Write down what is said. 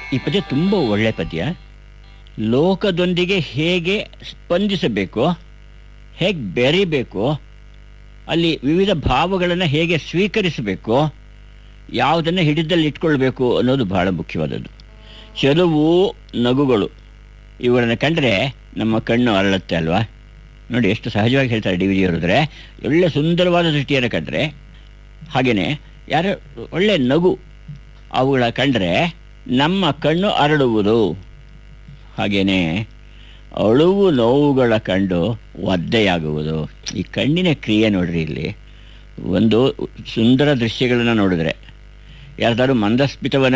ಈ ಪದ್ಯ ತುಂಬ ಒಳ್ಳೆ ಪದ್ಯ ಲೋಕದೊಂದಿಗೆ ಹೇಗೆ ಸ್ಪಂದಿಸಬೇಕು ಹೇಗೆ ಬೆರಿಬೇಕು ಅಲ್ಲಿ ವಿವಿಧ ಭಾವಗಳನ್ನು ಹೇಗೆ ಸ್ವೀಕರಿಸಬೇಕು ಯಾವುದನ್ನು ಹಿಡಿದಲ್ಲಿ ಇಟ್ಕೊಳ್ಬೇಕು ಅನ್ನೋದು ಬಹಳ ಮುಖ್ಯವಾದದ್ದು ಚೆಲುವು ನಗುಗಳು ಇವುಗಳನ್ನು ಕಂಡ್ರೆ ನಮ್ಮ ಕಣ್ಣು ಅರಳುತ್ತೆ ಅಲ್ವಾ ನೋಡಿ ಎಷ್ಟು ಸಹಜವಾಗಿ ಹೇಳ್ತಾರೆ ಡಿ ವಿ ಅವರಿದ್ರೆ ಒಳ್ಳೆ ಸುಂದರವಾದ ದೃಷ್ಟಿಯನ್ನು ಕಂಡ್ರೆ ಹಾಗೆಯೇ ಯಾರು ಒಳ್ಳೆ ನಗು ಅವುಗಳ ಕಂಡ್ರೆ ನಮ್ಮ ಕಣ್ಣು ಅರಳುವುದು ಹಾಗೆಯೇ ಅಳುವು ನೋವುಗಳ ಕಂಡು ಒದ್ದೆಯಾಗುವುದು ಈ ಕಣ್ಣಿನ ಕ್ರಿಯೆ ನೋಡ್ರಿ ಇಲ್ಲಿ ಒಂದು ಸುಂದರ ದೃಶ್ಯಗಳನ್ನು ನೋಡಿದ್ರೆ ಯಾರ್ದಾದ್ರು ಮಂದಸ್ಮಿತವನ್ನು